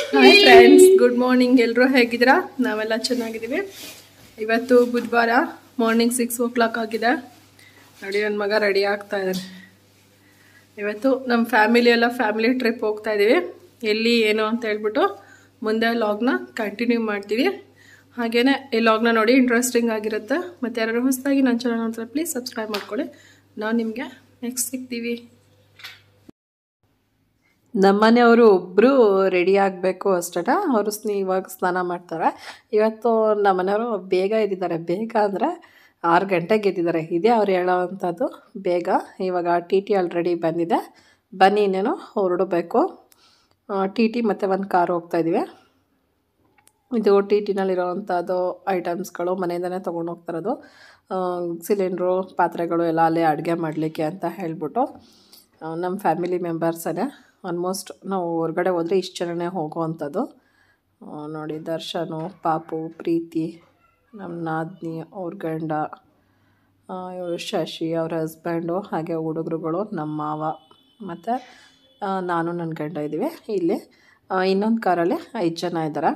hi friends good morning ಎಲ್ಲರೂ ಹೇಗಿದ್ದೀರಾ ನಾವೆಲ್ಲ ಚೆನ್ನಾಗಿದ್ದೀವಿ ಇವತ್ತು ಬುಧವಾರ ಮಾರ್ನಿಂಗ್ ಸಿಕ್ಸ್ ಓ ಕ್ಲಾಕ್ ಆಗಿದೆ ನೋಡಿ ನನ್ನ ಮಗ ರೆಡಿ ಆಗ್ತಾ ಇದ್ದಾನೆ ಇವತ್ತು ನಮ್ಮ ಫ್ಯಾಮಿಲಿ ಎಲ್ಲ ಫ್ಯಾಮಿಲಿ ಟ್ರಿಪ್ ಹೋಗ್ತಾ ಇದ್ದೀವಿ ಎಲ್ಲಿ ಏನು ಅಂತ ಹೇಳ್ಬಿಟ್ಟು ಮುಂದೆ ಲಾಗ್ನ ಕಂಟಿನ್ಯೂ ಮಾಡ್ತೀವಿ ಹಾಗೆಯೇ ಈ ಲಾಗ್ನ ನೋಡಿ ಇಂಟ್ರೆಸ್ಟಿಂಗ್ ಆಗಿರುತ್ತೆ ಮತ್ತು ಯಾರು ಹೊಸದಾಗಿ ನನ್ನ ಚಾನಲ್ ನೋಡ್ತಾರೆ ಪ್ಲೀಸ್ ಸಬ್ಸ್ಕ್ರೈಬ್ ಮಾಡ್ಕೊಳ್ಳಿ ನಾವು ನಿಮಗೆ ನೆಕ್ಸ್ಟ್ ಸಿಗ್ತೀವಿ ನಮ್ಮನೆಯವರು ಒಬ್ಬರು ರೆಡಿ ಆಗಬೇಕು ಅಷ್ಟೇ ಅವರು ಸ್ನ ಇವಾಗ ಸ್ನಾನ ಮಾಡ್ತಾರೆ ಇವತ್ತು ನಮ್ಮನೆಯವರು ಬೇಗ ಎದ್ದಿದ್ದಾರೆ ಬೇಗ ಅಂದರೆ ಆರು ಗಂಟೆಗೆ ಎದ್ದಿದ್ದಾರೆ ಇದೇ ಅವ್ರು ಹೇಳೋವಂಥದ್ದು ಬೇಗ ಇವಾಗ ಟಿ ಟಿ ಆಲ್ರೆಡಿ ಬಂದಿದೆ ಬನ್ನಿ ಇನ್ನೇನು ಹೊರಡಬೇಕು ಟಿ ಟಿ ಮತ್ತು ಒಂದು ಕಾರ್ ಹೋಗ್ತಾಯಿದ್ದೀವಿ ಇದು ಟಿ ಟಿನಲ್ಲಿರೋವಂಥದ್ದು ಐಟಮ್ಸ್ಗಳು ಮನೆಯಿಂದನೇ ತೊಗೊಂಡು ಹೋಗ್ತಾರದು ಸಿಲಿಂಡ್ರು ಪಾತ್ರೆಗಳು ಎಲ್ಲ ಅಲ್ಲೇ ಅಡುಗೆ ಮಾಡಲಿಕ್ಕೆ ಅಂತ ಹೇಳ್ಬಿಟ್ಟು ನಮ್ಮ ಫ್ಯಾಮಿಲಿ ಮೆಂಬರ್ಸೇ ಆಲ್ಮೋಸ್ಟ್ ನಾವು ಹೊರಗಡೆ ಹೋದರೆ ಇಷ್ಟು ಜನನೇ ಹೋಗುವಂಥದ್ದು ನೋಡಿ ದರ್ಶನು ಪಾಪು ಪ್ರೀತಿ ನಮ್ಮ ನಾದಿನಿ ಅವ್ರ ಗಂಡ ಇವರು ಶಶಿ ಅವ್ರ ಹಸ್ಬೆಂಡು ಹಾಗೆ ಹುಡುಗರುಗಳು ನಮ್ಮ ಮಾವ ಮತ್ತು ನಾನು ನನ್ನ ಗಂಡ ಇದ್ದೀವಿ ಇಲ್ಲಿ ಇನ್ನೊಂದು ಕಾರಲ್ಲಿ ಐದು ಜನ ಇದ್ದಾರೆ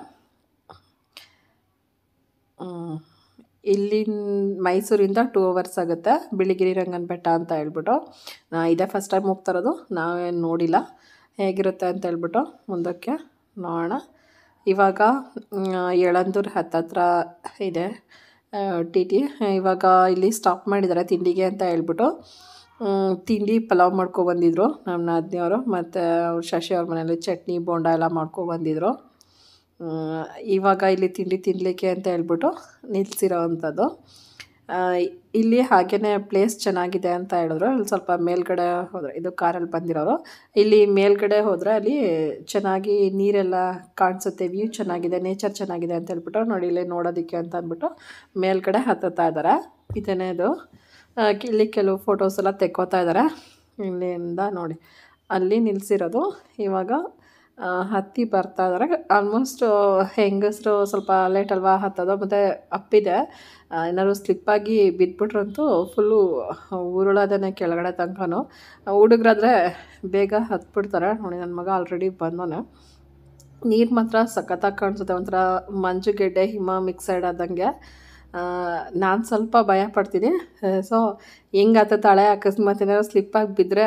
ಇಲ್ಲಿನ ಮೈಸೂರಿಂದ ಟೂ ಅವರ್ಸ್ ಆಗುತ್ತೆ ಬಿಳಿಗಿರಿ ರಂಗನ ಬೆಟ್ಟ ಅಂತ ಹೇಳ್ಬಿಟ್ಟು ಇದೇ ಫಸ್ಟ್ ಟೈಮ್ ಹೋಗ್ತಾ ಇರೋದು ನಾವೇನು ನೋಡಿಲ್ಲ ಹೇಗಿರುತ್ತೆ ಅಂತ ಹೇಳ್ಬಿಟ್ಟು ಮುಂದಕ್ಕೆ ನೋಡೋಣ ಇವಾಗ ಯಳಂದೂರು ಹತ್ತತ್ರ ಇದೆ ಟಿ ಟಿ ಇವಾಗ ಇಲ್ಲಿ ಸ್ಟಾಪ್ ಮಾಡಿದ್ದಾರೆ ತಿಂಡಿಗೆ ಅಂತ ಹೇಳ್ಬಿಟ್ಟು ತಿಂಡಿ ಪಲಾವ್ ಮಾಡ್ಕೊಬಂದಿದ್ರು ನಮ್ಮ ನಾದಿನಿಯವರು ಮತ್ತು ಅವ್ರ ಶಶಿ ಅವ್ರ ಮನೇಲಿ ಚಟ್ನಿ ಬೋಂಡ ಎಲ್ಲ ಮಾಡ್ಕೊಬಂದಿದ್ರು ಇವಾಗ ಇಲ್ಲಿ ತಿಂಡಿ ತಿನ್ನಲಿಕ್ಕೆ ಅಂತ ಹೇಳ್ಬಿಟ್ಟು ನಿಲ್ಲಿಸಿರೋ ಅಂಥದ್ದು ಇಲ್ಲಿ ಹಾಗೆಯೇ ಪ್ಲೇಸ್ ಚೆನ್ನಾಗಿದೆ ಅಂತ ಹೇಳಿದ್ರು ಅಲ್ಲಿ ಸ್ವಲ್ಪ ಮೇಲ್ಗಡೆ ಹೋದರೆ ಇದು ಕಾರಲ್ಲಿ ಬಂದಿರೋರು ಇಲ್ಲಿ ಮೇಲ್ಗಡೆ ಹೋದರೆ ಅಲ್ಲಿ ಚೆನ್ನಾಗಿ ನೀರೆಲ್ಲ ಕಾಣಿಸುತ್ತೆ ವ್ಯೂ ಚೆನ್ನಾಗಿದೆ ನೇಚರ್ ಚೆನ್ನಾಗಿದೆ ಅಂತ ಹೇಳ್ಬಿಟ್ಟು ನೋಡಿ ಇಲ್ಲಿ ನೋಡೋದಕ್ಕೆ ಅಂತ ಅಂದ್ಬಿಟ್ಟು ಮೇಲ್ಗಡೆ ಹತ್ತುತ್ತಾ ಇದ್ದಾರೆ ಇದೇನೇ ಇದು ಇಲ್ಲಿ ಕೆಲವು ಫೋಟೋಸ್ ಎಲ್ಲ ತೆಕ್ಕೋತಾ ಇದ್ದಾರೆ ಇಲ್ಲಿಂದ ನೋಡಿ ಅಲ್ಲಿ ನಿಲ್ಲಿಸಿರೋದು ಇವಾಗ ಹತ್ತಿ ಬರ್ತಾ ಇದ್ದಾರೆ ಆಲ್ಮೋಸ್ಟ್ ಹೆಂಗಸರು ಸ್ವಲ್ಪ ಲೇಟ್ ಅಲ್ವಾ ಹತ್ತೋದು ಮತ್ತು ಅಪ್ಪಿದೆ ಏನಾದ್ರು ಸ್ಲಿಪ್ಪಾಗಿ ಬಿದ್ದುಬಿಟ್ರಂತೂ ಫುಲ್ಲು ಉರುಳೋದೇ ಕೆಳಗಡೆ ತನಕನೂ ಹುಡುಗರಾದ್ರೆ ಬೇಗ ಹತ್ಬಿಡ್ತಾರೆ ನೋಡಿ ನನ್ನ ಮಗ ಆಲ್ರೆಡಿ ಬಂದವನೆ ನೀರು ಮಾತ್ರ ಸಖತ್ತಾಗಿ ಕಾಣಿಸುತ್ತೆ ಒಂಥರ ಮಂಜುಗೆಡ್ಡೆ ಹಿಮ ಮಿಕ್ಸೈಡ್ ಆದಂಗೆ ನಾನು ಸ್ವಲ್ಪ ಭಯ ಪಡ್ತೀನಿ ಸೊ ಹೆಂಗೆ ಹತ್ತಾಳೆ ಅಕಸ್ಮಾತ್ ಏನಾದ್ರು ಸ್ಲಿಪ್ಪಾಗಿ ಬಿದ್ದರೆ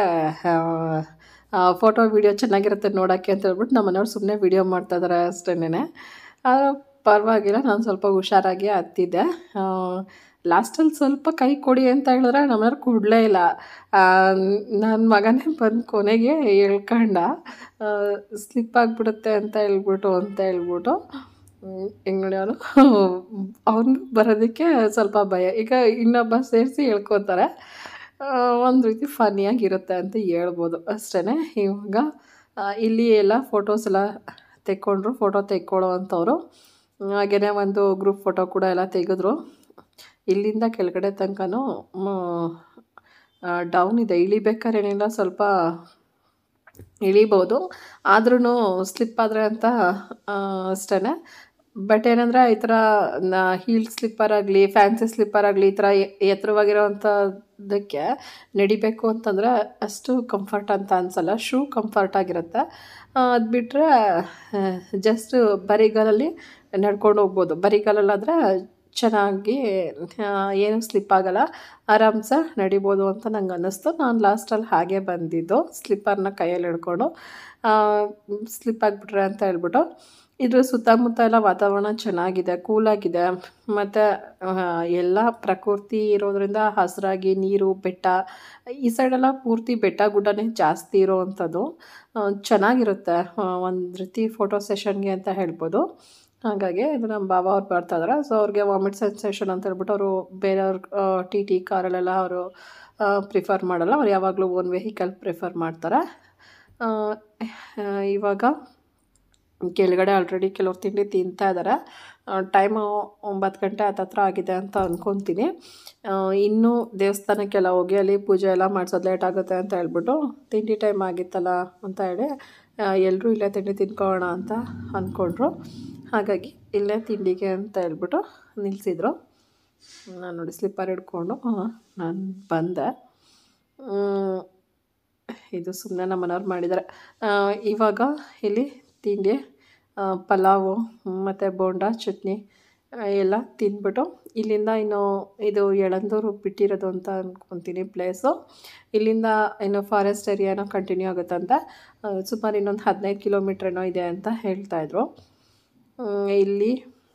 ಫೋಟೋ ವೀಡಿಯೋ ಚೆನ್ನಾಗಿರುತ್ತೆ ನೋಡೋಕ್ಕೆ ಅಂತ ಹೇಳ್ಬಿಟ್ಟು ನಮ್ಮ ಮನೆಯವ್ರು ಸುಮ್ಮನೆ ವೀಡಿಯೋ ಮಾಡ್ತಾಯಿದ್ದಾರೆ ಅಷ್ಟೇನೆ ಪರವಾಗಿಲ್ಲ ನಾನು ಸ್ವಲ್ಪ ಹುಷಾರಾಗಿ ಹತ್ತಿದ್ದೆ ಲಾಸ್ಟಲ್ಲಿ ಸ್ವಲ್ಪ ಕೈ ಕೊಡಿ ಅಂತ ಹೇಳಿದ್ರೆ ನಮ್ಮನೆಯವ್ರು ಕೊಡಲೇ ಇಲ್ಲ ನನ್ನ ಮಗನೇ ಬಂದು ಕೊನೆಗೆ ಹೇಳ್ಕೊಂಡ ಸ್ಲಿಪ್ ಆಗಿಬಿಡುತ್ತೆ ಅಂತ ಹೇಳ್ಬಿಟ್ಟು ಅಂತ ಹೇಳ್ಬಿಟ್ಟು ಹೆಂಗೆ ನೋಡಿ ಅವನು ಅವನು ಬರೋದಕ್ಕೆ ಸ್ವಲ್ಪ ಭಯ ಈಗ ಇನ್ನೊಬ್ಬ ಸೇರಿಸಿ ಹೇಳ್ಕೊತಾರೆ ಒಂದು ರೀತಿ ಫನ್ನಿಯಾಗಿರುತ್ತೆ ಅಂತ ಹೇಳ್ಬೋದು ಅಷ್ಟೇ ಇವಾಗ ಇಲ್ಲಿ ಎಲ್ಲ ಫೋಟೋಸ್ ಎಲ್ಲ ತೆಕ್ಕೊಂಡ್ರು ಫೋಟೋ ತೆಕ್ಕೊಳ್ಳೋ ಅಂಥವ್ರು ಹಾಗೆಯೇ ಒಂದು ಗ್ರೂಪ್ ಫೋಟೋ ಕೂಡ ಎಲ್ಲ ತೆಗೆದ್ರು ಇಲ್ಲಿಂದ ಕೆಳಗಡೆ ತನಕನೂ ಡೌನ್ ಇದೆ ಇಳಿಬೇಕಾದ್ರೆ ಏನಿಲ್ಲ ಸ್ವಲ್ಪ ಇಳಿಬೋದು ಆದ್ರೂ ಸ್ಲಿಪ್ ಆದರೆ ಅಂತ ಅಷ್ಟೇ ಬಟ್ ಏನಂದರೆ ಈ ಥರ ಹೀಲ್ ಸ್ಲಿಪ್ಪರ್ ಆಗಲಿ ಫ್ಯಾನ್ಸಿ ಸ್ಲಿಪ್ಪರ್ ಆಗಲಿ ಈ ಥರ ಎತ್ತರವಾಗಿರೋವಂಥದ್ದಕ್ಕೆ ನಡಿಬೇಕು ಅಂತಂದರೆ ಅಷ್ಟು ಕಂಫರ್ಟ್ ಅಂತ ಅನಿಸಲ್ಲ ಶೂ ಕಂಫರ್ಟ್ ಆಗಿರುತ್ತೆ ಅದು ಬಿಟ್ಟರೆ ಜಸ್ಟ್ ಬರಿಗಾಲಲ್ಲಿ ನಡ್ಕೊಂಡು ಹೋಗ್ಬೋದು ಬರಿಗಾಲಲ್ಲಾದರೆ ಚೆನ್ನಾಗಿ ಏನು ಸ್ಲಿಪ್ ಆಗೋಲ್ಲ ಆರಾಮ್ಸೆ ನಡಿಬೋದು ಅಂತ ನಂಗೆ ಅನ್ನಿಸ್ತು ನಾನು ಲಾಸ್ಟಲ್ಲಿ ಹಾಗೆ ಬಂದಿದ್ದು ಸ್ಲಿಪ್ಪರ್ನ ಕೈಯಲ್ಲಿ ಹಿಡ್ಕೊಂಡು ಸ್ಲಿಪ್ ಆಗಿಬಿಟ್ರೆ ಅಂತ ಹೇಳ್ಬಿಟ್ಟು ಇದ್ರ ಸುತ್ತಮುತ್ತ ಎಲ್ಲ ವಾತಾವರಣ ಚೆನ್ನಾಗಿದೆ ಕೂಲಾಗಿದೆ ಮತ್ತು ಎಲ್ಲ ಪ್ರಕೃತಿ ಇರೋದ್ರಿಂದ ಹಸಿರಾಗಿ ನೀರು ಬೆಟ್ಟ ಈ ಸೈಡೆಲ್ಲ ಪೂರ್ತಿ ಬೆಟ್ಟ ಗುಡ್ಡನೇ ಜಾಸ್ತಿ ಇರೋವಂಥದ್ದು ಚೆನ್ನಾಗಿರುತ್ತೆ ಒಂದು ರೀತಿ ಫೋಟೋ ಸೆಷನ್ಗೆ ಅಂತ ಹೇಳ್ಬೋದು ಹಾಗಾಗಿ ಇದು ನಮ್ಮ ಬಾಬಾ ಅವ್ರು ಬರ್ತಾ ಇದ್ದಾರೆ ಸೊ ಅವ್ರಿಗೆ ವಾಮಿಟ್ ಸೆನ್ಸೇಷನ್ ಅಂತ ಹೇಳ್ಬಿಟ್ಟು ಅವರು ಬೇರೆಯವ್ರ ಟಿ ಟಿ ಕಾರಲ್ಲೆಲ್ಲ ಅವರು ಪ್ರಿಫರ್ ಮಾಡಲ್ಲ ಅವ್ರು ಯಾವಾಗಲೂ ಓನ್ ವೆಹಿಕಲ್ ಪ್ರಿಫರ್ ಮಾಡ್ತಾರೆ ಇವಾಗ ಕೆಳಗಡೆ ಆಲ್ರೆಡಿ ಕೆಲವ್ರು ತಿಂಡಿ ತಿಂತಾ ಇದ್ದಾರೆ ಟೈಮು ಒಂಬತ್ತು ಗಂಟೆ ಹತ್ತತ್ರ ಆಗಿದೆ ಅಂತ ಅಂದ್ಕೊತೀನಿ ಇನ್ನೂ ದೇವಸ್ಥಾನಕ್ಕೆಲ್ಲ ಹೋಗಿ ಅಲ್ಲಿ ಪೂಜೆ ಎಲ್ಲ ಮಾಡಿಸೋದು ಲೇಟ್ ಆಗುತ್ತೆ ಅಂತ ಹೇಳ್ಬಿಟ್ಟು ತಿಂಡಿ ಟೈಮ್ ಆಗಿತ್ತಲ್ಲ ಅಂತ ಹೇಳಿ ಎಲ್ಲರೂ ಇಲ್ಲೇ ತಿಂಡಿ ತಿನ್ಕೊಳ್ಳೋಣ ಅಂತ ಅಂದ್ಕೊಂಡ್ರು ಹಾಗಾಗಿ ಇಲ್ಲೇ ತಿಂಡಿಗೆ ಅಂತ ಹೇಳ್ಬಿಟ್ಟು ನಿಲ್ಲಿಸಿದ್ರು ನಾನು ನೋಡಿ ಸ್ಲಿಪ್ಪರ್ ಹಿಡ್ಕೊಂಡು ನಾನು ಬಂದೆ ಇದು ಸುಮ್ಮನೆ ನಮ್ಮ ಮನೆಯವ್ರು ಮಾಡಿದ್ದಾರೆ ಇವಾಗ ಇಲ್ಲಿ ತಿಂಡಿ ಆ, ಪಲಾವು ಮತ್ತು ಬೋಂಡ ಚಟ್ನಿ ಆ, ಎಲ್ಲ ತಿಂದ್ಬಿಟ್ಟು ಇಲ್ಲಿಂದ ಇನ್ನು ಇದು ಯಳಂದೂರು ಬಿಟ್ಟಿರೋದು ಅಂತ ಅಂದ್ಕೊತೀನಿ ಪ್ಲೇಸು ಇಲ್ಲಿಂದ ಇನ್ನು ಫಾರೆಸ್ಟ್ ಏರಿಯಾನೋ ಕಂಟಿನ್ಯೂ ಆಗುತ್ತಂತೆ ಆ, ಸುಮಾರು ಇನ್ನೊಂದು ಹದಿನೈದು ಕಿಲೋಮೀಟ್ರ್ ಏನೋ ಇದೆ ಅಂತ ಹೇಳ್ತಾಯಿದ್ರು ಇಲ್ಲಿ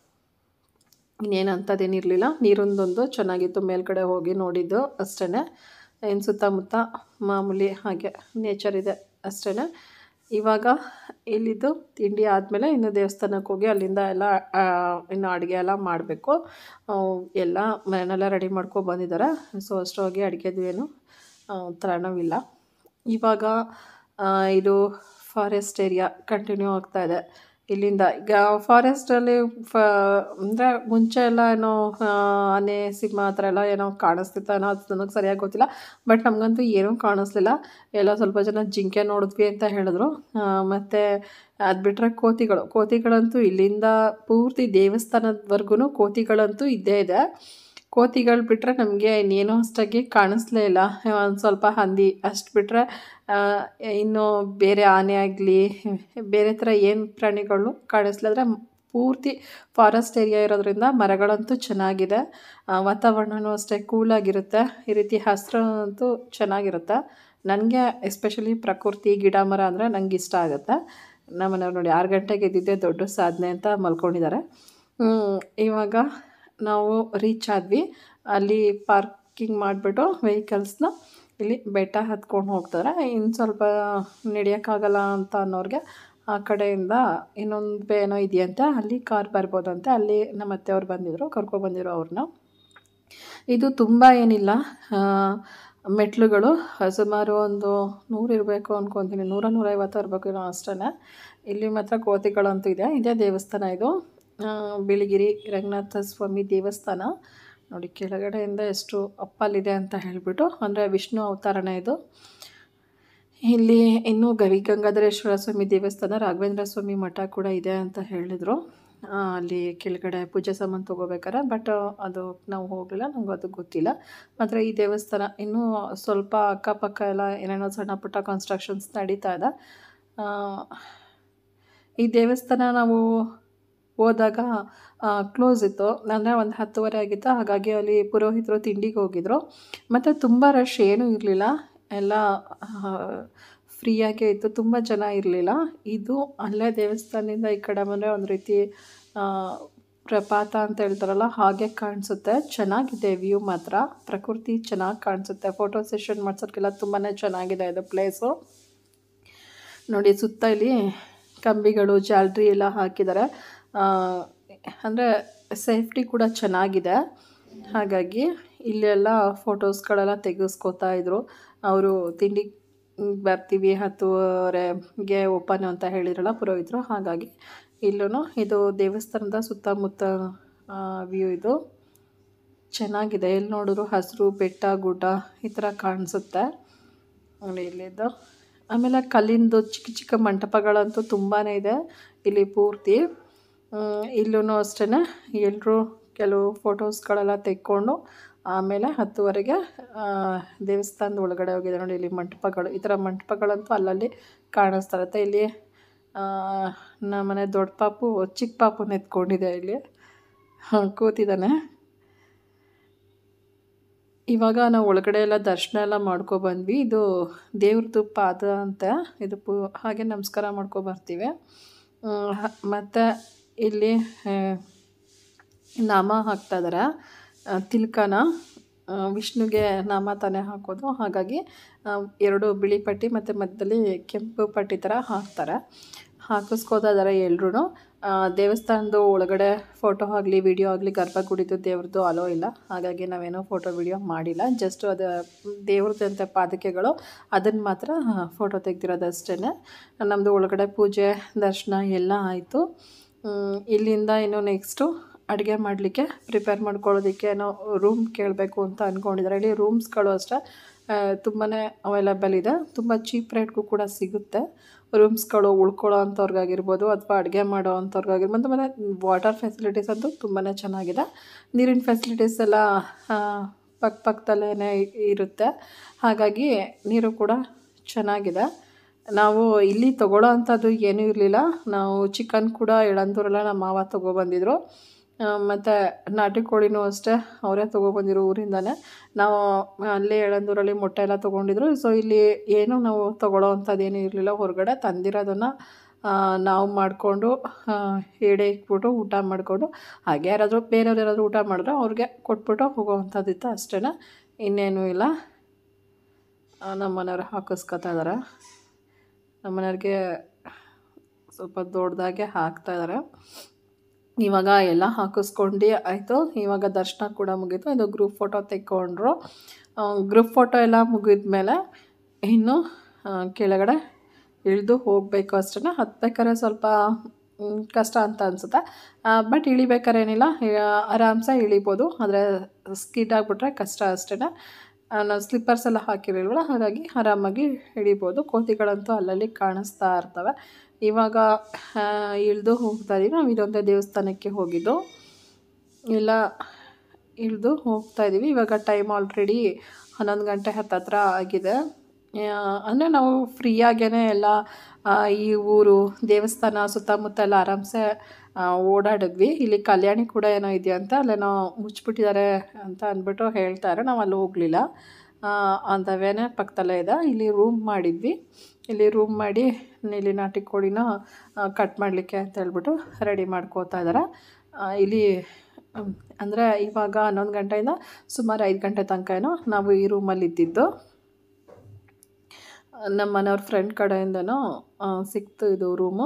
ಇನ್ನೇನು ಅಂಥದ್ದೇನಿರಲಿಲ್ಲ ನೀರೊಂದೊಂದು ಚೆನ್ನಾಗಿತ್ತು ಮೇಲ್ಗಡೆ ಹೋಗಿ ನೋಡಿದ್ದು ಅಷ್ಟೇ ಏನು ಸುತ್ತಮುತ್ತ ಮಾಮೂಲಿ ಹಾಗೆ ನೇಚರ್ ಇದೆ ಅಷ್ಟೇ ಇವಾಗ ಇಲ್ಲಿದ್ದು ತಿಂಡಿ ಆದಮೇಲೆ ಇನ್ನು ದೇವಸ್ಥಾನಕ್ಕೆ ಹೋಗಿ ಅಲ್ಲಿಂದ ಎಲ್ಲ ಆ, ಇನ್ನು ಅಡುಗೆ ಎಲ್ಲ ಮಾಡಬೇಕು ಎಲ್ಲ ಮನೆಯೆಲ್ಲ ರೆಡಿ ಮಾಡ್ಕೊ ಬಂದಿದ್ದಾರೆ ಸೊ ಅಷ್ಟೊಳಗೆ ಅಡುಗೆದು ಏನು ಆ, ತಲೆನೋವಿಲ್ಲ ಇವಾಗ ಆ, ಇದು ಫಾರೆಸ್ಟ್ ಏರಿಯಾ ಕಂಟಿನ್ಯೂ ಆಗ್ತಾ ಇದೆ ಇಲ್ಲಿಂದ ಈಗ ಫಾರೆಸ್ಟಲ್ಲಿ ಫ ಅಂದರೆ ಮುಂಚೆ ಎಲ್ಲ ಏನೋ ಆ, ಆನೆ ಸಿಂಹ ಆ ಥರ ಎಲ್ಲ ಏನೋ ಕಾಣಿಸ್ತಿತ್ತು ಏನೋ ಅದು ನನಗೆ ಸರಿಯಾಗಿ ಗೊತ್ತಿಲ್ಲ ಬಟ್ ನಮಗಂತೂ ಏನೂ ಕಾಣಿಸ್ಲಿಲ್ಲ ಎಲ್ಲ ಸ್ವಲ್ಪ ಜನ ಜಿಂಕೆ ನೋಡಿದ್ವಿ ಅಂತ ಹೇಳಿದ್ರು ಮತ್ತು ಅದು ಬಿಟ್ಟರೆ ಕೋತಿಗಳು ಕೋತಿಗಳಂತೂ ಇಲ್ಲಿಂದ ಪೂರ್ತಿ ದೇವಸ್ಥಾನದವರೆಗೂ ಕೋತಿಗಳಂತೂ ಇದ್ದೇ ಇದೆ ಕೋತಿಗಳು ಬಿಟ್ಟರೆ ನಮಗೆ ಇನ್ನೇನೋ ಅಷ್ಟಾಗಿ ಕಾಣಿಸ್ಲೇ ಇಲ್ಲ ಒಂದು ಸ್ವಲ್ಪ ಹಂದಿ ಅಷ್ಟು ಬಿಟ್ಟರೆ ಇನ್ನು ಬೇರೆ ಆನೆ ಆಗಲಿ ಬೇರೆ ಥರ ಏನು ಪ್ರಾಣಿಗಳು ಕಾಣಿಸ್ಲಿದ್ರೆ ಪೂರ್ತಿ ಫಾರೆಸ್ಟ್ ಏರಿಯಾ ಇರೋದ್ರಿಂದ ಮರಗಳಂತೂ ಚೆನ್ನಾಗಿದೆ ಆ, ವಾತಾವರಣವೂ ಅಷ್ಟೇ ಕೂಲಾಗಿರುತ್ತೆ ಈ ರೀತಿ ಹಸಿರು ಅಂತೂ ಚೆನ್ನಾಗಿರುತ್ತೆ ನನಗೆ ಎಸ್ಪೆಷಲಿ ಪ್ರಕೃತಿ ಗಿಡ ಮರ ಅಂದರೆ ನಂಗೆ ಇಷ್ಟ ಆಗುತ್ತೆ ನಮ್ಮನೆಯವ್ರು ನೋಡಿ ಆರು ಗಂಟೆಗೆ ಎದ್ದಿದ್ದೆ ದೊಡ್ಡ ಸಾಧನೆ ಅಂತ ಮಲ್ಕೊಂಡಿದ್ದಾರೆ ಹ್ಮ್, ಇವಾಗ ನಾವು ರೀಚ್ ಆದ್ವಿ ಅಲ್ಲಿ ಪಾರ್ಕಿಂಗ್ ಮಾಡಿಬಿಟ್ಟು ವೆಹಿಕಲ್ಸ್ನ ಇಲ್ಲಿ ಬೆಟ್ಟ ಹತ್ಕೊಂಡು ಹೋಗ್ತಾರೆ ಇನ್ನು ಸ್ವಲ್ಪ ನಡೆಯೋಕ್ಕಾಗಲ್ಲ ಅಂತ ಅನ್ನೋರಿಗೆ ಆ ಕಡೆಯಿಂದ ಇನ್ನೊಂದು ಏನೋ ಇದೆಯಂತೆ ಅಲ್ಲಿ ಕಾರ್ ಬರ್ಬೋದಂತೆ ಅಲ್ಲಿ ನಮ್ಮ ಅತ್ತೆಯವ್ರು ಬಂದಿದ್ದರು ಕರ್ಕೊಬಂದಿರೋ ಅವ್ರನ್ನ ಇದು ತುಂಬ ಏನಿಲ್ಲ ಆ, ಮೆಟ್ಲುಗಳು ಸುಮಾರು ಒಂದು ನೂರು ಇರಬೇಕು ಅಂದ್ಕೊತೀನಿ ನೂರ ನೂರೈವತ್ತು ಇರಬೇಕು ಏನೋ ಅಷ್ಟೇ ಇಲ್ಲಿ ಮಾತ್ರ ಕೋತಿಗಳಂತೂ ಇದೆ ಇದೇ ದೇವಸ್ಥಾನ ಇದು ಆ, ಬಿಳಿಗಿರಿ ರಂಗನಾಥ ಸ್ವಾಮಿ ದೇವಸ್ಥಾನ ನೋಡಿ ಕೆಳಗಡೆಯಿಂದ ಎಷ್ಟು ಅಪ್ಪಲ್ಲಿದೆ ಅಂತ ಹೇಳಿಬಿಟ್ಟು ಅಂದರೆ ವಿಷ್ಣು ಅವತಾರನೇ ಇದು ಇಲ್ಲಿ ಇನ್ನೂ ಗವಿ ಗಂಗಾಧರೇಶ್ವರ ಸ್ವಾಮಿ ದೇವಸ್ಥಾನ ರಾಘವೇಂದ್ರ ಸ್ವಾಮಿ ಮಠ ಕೂಡ ಇದೆ ಅಂತ ಹೇಳಿದರು ಆ, ಅಲ್ಲಿ ಕೆಳಗಡೆ ಪೂಜೆ ಸಾಮಾನು ತೊಗೋಬೇಕಾರೆ ಬಟ್ ಅದು ನಾವು ಹೋಗಲಿಲ್ಲ ನಮಗೂ ಅದು ಗೊತ್ತಿಲ್ಲ ಮಾತ್ರ ಈ ದೇವಸ್ಥಾನ ಇನ್ನೂ ಸ್ವಲ್ಪ ಅಕ್ಕಪಕ್ಕ ಎಲ್ಲ ಏನೇನೋ ಸಣ್ಣ ಪುಟ್ಟ ಕನ್ಸ್ಟ್ರಕ್ಷನ್ಸ್ ನಡೀತಾ ಇದೆ ಆ, ಈ ದೇವಸ್ಥಾನ ನಾವು ಹೋದಾಗ ಕ್ಲೋಸ್ ಇತ್ತು ಅಂದರೆ ಒಂದು ಹತ್ತುವರೆ ಆಗಿತ್ತು ಹಾಗಾಗಿ ಅಲ್ಲಿ ಪುರೋಹಿತರು ತಿಂಡಿಗೆ ಹೋಗಿದ್ರು ಮತ್ತು ತುಂಬ ರಶ್ ಏನೂ ಇರಲಿಲ್ಲ ಎಲ್ಲ ಫ್ರೀಯಾಗೇ ಇತ್ತು ತುಂಬ ಜನ ಇರಲಿಲ್ಲ ಇದು ಅಲ್ಲೇ ದೇವಸ್ಥಾನದಿಂದ ಈ ಕಡೆ ಬಂದರೆ ಒಂದು ರೀತಿ ಆ, ಪ್ರಪಾತ ಅಂತ ಹೇಳ್ತಾರಲ್ಲ ಹಾಗೆ ಕಾಣಿಸುತ್ತೆ ಚೆನ್ನಾಗಿದೆ ವ್ಯೂ ಮಾತ್ರ ಪ್ರಕೃತಿ ಚೆನ್ನಾಗಿ ಕಾಣಿಸುತ್ತೆ ಫೋಟೋ ಸೆಷನ್ ಮಾಡ್ಸೋಕ್ಕೆಲ್ಲ ತುಂಬಾ ಚೆನ್ನಾಗಿದೆ ಇದು ಪ್ಲೇಸು ನೋಡಿ ಸುತ್ತ ಇಲ್ಲಿ ಕಂಬಿಗಳು ಜಾಲ್ರಿ ಎಲ್ಲ ಹಾಕಿದ್ದಾರೆ ಅಂದರೆ ಸೇಫ್ಟಿ ಕೂಡ ಚೆನ್ನಾಗಿದೆ ಹಾಗಾಗಿ ಇಲ್ಲೆಲ್ಲ ಫೋಟೋಸ್ಗಳೆಲ್ಲ ತೆಗೆಸ್ಕೋತಾ ಇದ್ರು ಅವರು ತಿಂಡಿ ಬರ್ತೀವಿ ಹತ್ತುವರೆಗೆ ಓಪನ್ ಅಂತ ಹೇಳಿರಲ್ಲ ಪುರೋಹಿತರು ಹಾಗಾಗಿ ಇಲ್ಲೂ ಇದು ದೇವಸ್ಥಾನದ ಸುತ್ತಮುತ್ತ ವ್ಯೂ ಇದು ಚೆನ್ನಾಗಿದೆ ಎಲ್ಲಿ ನೋಡಿದ್ರು ಹಸಿರು ಬೆಟ್ಟ ಗುಡ್ಡ ಈ ಥರ ಕಾಣಿಸುತ್ತೆ ನೋಡಿ ಇಲ್ಲಿದ್ದು ಆಮೇಲೆ ಕಲ್ಲಿಂದು ಚಿಕ್ಕ ಚಿಕ್ಕ ಮಂಟಪಗಳಂತೂ ತುಂಬಾ ಇದೆ ಇಲ್ಲಿ ಪೂರ್ತಿ ಇಲ್ಲೂ ಅಷ್ಟೇ ಎಲ್ಲರೂ ಕೆಲವು ಫೋಟೋಸ್ಗಳೆಲ್ಲ ತೆಕ್ಕೊಂಡು ಆಮೇಲೆ ಹತ್ತುವರೆಗೆ ಆ, ದೇವಸ್ಥಾನದ ಒಳಗಡೆ ಹೋಗಿದೆ ನೋಡಿ ಇಲ್ಲಿ ಮಂಟಪಗಳು ಈ ಥರ ಮಂಟಪಗಳಂತೂ ಅಲ್ಲಲ್ಲಿ ಕಾಣಿಸ್ತಾ ಇರುತ್ತೆ ಇಲ್ಲಿ ಆ, ನಮ್ಮನೆ ದೊಡ್ಡ ಪಾಪು ಚಿಕ್ಕ ಪಾಪುನ ಎತ್ಕೊಂಡಿದೆ ಇಲ್ಲಿ ಹಾಂ ಕೂತಿದ್ದಾನೆ ಇವಾಗ ನಾವು ಒಳಗಡೆ ಎಲ್ಲ ದರ್ಶನ ಎಲ್ಲ ಮಾಡ್ಕೊಬಂದ್ವಿ ಇದು ದೇವ್ರದ್ದು ಪಾದ ಅಂತ ಇದು ಪೂ ಹಾಗೆ ನಮಸ್ಕಾರ ಮಾಡ್ಕೊಬರ್ತೀವಿ ಮತ್ತು ಇಲ್ಲಿ ಆ, ನಾಮ ಹಾಕ್ತಾ ಇದ್ದಾರೆ ತಿಲ್ಕನ ಆ, ವಿಷ್ಣುಗೆ ನಾಮ ತಾನೇ ಹಾಕೋದು ಹಾಗಾಗಿ ಆ, ಎರಡು ಬಿಳಿ ಪಟ್ಟಿ ಮತ್ತು ಮಧ್ಯದಲ್ಲಿ ಕೆಂಪು ಪಟ್ಟಿ ಥರ ಹಾಕ್ತಾರೆ ಹಾಕಿಸ್ಕೋತಾ ಇದ್ದಾರೆ ಎಲ್ರೂ ದೇವಸ್ಥಾನದ ಒಳಗಡೆ ಫೋಟೋ ಆಗಲಿ ವಿಡಿಯೋ ಆಗಲಿ ಗರ್ಭಗುಡಿದು ದೇವ್ರದ್ದು ಅಲೋ ಇಲ್ಲ ಹಾಗಾಗಿ ನಾವೇನೋ ಫೋಟೋ ವಿಡಿಯೋ ಮಾಡಿಲ್ಲ ಜಸ್ಟ್ ಅದು ದೇವ್ರದ್ದಂಥ ಪಾದಕೆಗಳು ಅದನ್ನು ಮಾತ್ರ ಫೋಟೋ ತೆಗ್ದಿರೋದಷ್ಟೇ ನಮ್ಮದು ಒಳಗಡೆ ಪೂಜೆ ದರ್ಶನ ಎಲ್ಲ ಆಯಿತು ಇಲ್ಲಿಂದ ಇನ್ನು ನೆಕ್ಸ್ಟು ಅಡುಗೆ ಮಾಡಲಿಕ್ಕೆ ಪ್ರಿಪೇರ್ ಮಾಡ್ಕೊಳ್ಳೋದಕ್ಕೆ ಏನೋ ರೂಮ್ ಕೇಳಬೇಕು ಅಂತ ಅಂದ್ಕೊಂಡಿದ್ದಾರೆ ಇಲ್ಲಿ ರೂಮ್ಸ್ಗಳು ಅಷ್ಟೇ ತುಂಬಾ ಅವೈಲಬಲ್ ಇದೆ ತುಂಬ ಚೀಪ್ ರೇಟ್ಗೂ ಕೂಡ ಸಿಗುತ್ತೆ ರೂಮ್ಸ್ಗಳು ಉಳ್ಕೊಳ್ಳೋ ಅಂಥವ್ರಿಗಾಗಿರ್ಬೋದು ಅಥವಾ ಅಡುಗೆ ಮಾಡೋ ಅಂಥವ್ರಿಗಾಗಿರ್ಬೋದು ಮತ್ತು ವಾಟರ್ ಫೆಸಿಲಿಟೀಸ್ ಅಂತೂ ತುಂಬಾ ಚೆನ್ನಾಗಿದೆ ನೀರಿನ ಫೆಸಿಲಿಟೀಸ್ ಎಲ್ಲ ಆ, ಪಕ್ಕ ಪಕ್ಕದಲ್ಲೇ ಇರುತ್ತೆ ಹಾಗಾಗಿ ನೀರು ಕೂಡ ಚೆನ್ನಾಗಿದೆ ನಾವು ಇಲ್ಲಿ ತೊಗೊಳ್ಳೋ ಅಂಥದ್ದು ಏನೂ ಇರಲಿಲ್ಲ ನಾವು ಚಿಕನ್ ಕೂಡ ಎಳಂದೂರೆಲ್ಲ ನಮ್ಮ ಮಾವ ತೊಗೊಬಂದಿದ್ರು ಮತ್ತು ನಾಟಿ ಕೋಳಿನೂ ಅಷ್ಟೇ ಅವರೇ ತೊಗೊಬಂದಿರೋ ಊರಿಂದನೇ ನಾವು ಅಲ್ಲೇ ಎಳಂದೂರಲ್ಲಿ ಮೊಟ್ಟೆ ಎಲ್ಲ ತೊಗೊಂಡಿದ್ರು ಸೊ ಇಲ್ಲಿ ಏನೂ ನಾವು ತೊಗೊಳ್ಳೋ ಅಂಥದ್ದು ಏನೂ ಇರಲಿಲ್ಲ ಹೊರಗಡೆ ತಂದಿರೋದನ್ನು ನಾವು ಮಾಡಿಕೊಂಡು ಎಡೆ ಇಕ್ಬಿಟ್ಟು ಊಟ ಮಾಡಿಕೊಂಡು ಹಾಗೆ ಯಾರಾದರೂ ಬೇರೆಯವ್ರು ಯಾರಾದರೂ ಊಟ ಮಾಡಿದ್ರೆ ಅವ್ರಿಗೆ ಕೊಟ್ಬಿಟ್ಟು ಹೋಗೋವಂಥದ್ದಿತ್ತು ಅಷ್ಟೇ ಇನ್ನೇನೂ ಇಲ್ಲ ನಮ್ಮ ಮನೆಯವ್ರು ಹಾಕಿಸ್ಕೊತಾ ಇದ್ದಾರೆ ನಮ್ಮ ಮನೆಯವ್ರಿಗೆ ಸ್ವಲ್ಪ ದೊಡ್ಡದಾಗೆ ಹಾಕ್ತಾ ಇದ್ದಾರೆ ಇವಾಗ ಎಲ್ಲ ಹಾಕಿಸ್ಕೊಂಡು ಆಯಿತು ಇವಾಗ ದರ್ಶನ ಕೂಡ ಮುಗೀತು ಇದು ಗ್ರೂಪ್ ಫೋಟೋ ತೆಕ್ಕೊಂಡ್ರು ಗ್ರೂಪ್ ಫೋಟೋ ಎಲ್ಲ ಮುಗಿದ್ಮೇಲೆ ಇನ್ನು ಕೆಳಗಡೆ ಇಳಿದು ಹೋಗಬೇಕು ಅಷ್ಟೇ ಹತ್ಬೇಕಾದ್ರೆ ಸ್ವಲ್ಪ ಕಷ್ಟ ಅಂತ ಅನಿಸುತ್ತೆ ಬಟ್ ಇಳಿಬೇಕಾದ್ರೆ ಏನಿಲ್ಲ ಆರಾಮ್ಸೆ ಇಳಿಬೋದು ಆದರೆ ಸ್ಕಿಡ್ ಆಗಿಬಿಟ್ರೆ ಕಷ್ಟ ಅಷ್ಟೇ ನಾವು ಸ್ಲಿಪ್ಪರ್ಸ್ ಎಲ್ಲ ಹಾಕಿರಲ್ವಲ್ಲ ಹಾಗಾಗಿ ಆರಾಮಾಗಿ ಇಳಿಬೋದು ಕೋತಿಗಳಂತೂ ಅಲ್ಲಲ್ಲಿ ಕಾಣಿಸ್ತಾ ಇರ್ತವೆ ಇವಾಗ ಇಳಿದು ಹೋಗ್ತಾ ಇದ್ದೀವಿ ನಾವು ಇದೊಂದೇ ದೇವಸ್ಥಾನಕ್ಕೆ ಹೋಗಿದ್ದು ಎಲ್ಲ ಇಳಿದು ಹೋಗ್ತಾ ಇದ್ದೀವಿ ಇವಾಗ ಟೈಮ್ ಆಲ್ರೆಡಿ ಹನ್ನೊಂದು ಗಂಟೆ ಹತ್ತತ್ರ ಆಗಿದೆ ಅಂದರೆ ನಾವು ಫ್ರೀಯಾಗೇ ಎಲ್ಲ ಈ ಊರು ದೇವಸ್ಥಾನ ಸುತ್ತಮುತ್ತ ಎಲ್ಲ ಆರಾಮ್ಸೆ ಓಡಾಡಿದ್ವಿ ಇಲ್ಲಿ ಕಲ್ಯಾಣಿ ಕೂಡ ಏನೋ ಇದೆಯಂತ ಅಲ್ಲೇನೋ ಮುಚ್ಚಿಬಿಟ್ಟಿದ್ದಾರೆ ಅಂತ ಅಂದ್ಬಿಟ್ಟು ಹೇಳ್ತಾರೆ ನಾವು ಅಲ್ಲಿ ಹೋಗಲಿಲ್ಲ ಅಂತ ವೇನೆ ಪಕ್ಕದಲ್ಲೇ ಇದೆ ಇಲ್ಲಿ ರೂಮ್ ಮಾಡಿದ್ವಿ ಇಲ್ಲಿ ರೂಮ್ ಮಾಡಿ ಇಲ್ಲಿ ನಾಟಿ ಕೋಳಿನ ಕಟ್ ಮಾಡಲಿಕ್ಕೆ ಅಂತ ಹೇಳ್ಬಿಟ್ಟು ರೆಡಿ ಮಾಡ್ಕೋತಾ ಇದ್ದಾರೆ ಇಲ್ಲಿ ಅಂದರೆ ಇವಾಗ ಹನ್ನೊಂದು ಗಂಟೆಯಿಂದ ಸುಮಾರು ಐದು ಗಂಟೆ ತನಕ ಏನೋ ನಾವು ಈ ರೂಮಲ್ಲಿ ಇದ್ದಿದ್ದು ನಮ್ಮ ಮನೆಯವ್ರ ಫ್ರೆಂಡ್ ಕಡೆಯಿಂದನೂ ಸಿಕ್ತು ಇದು ರೂಮು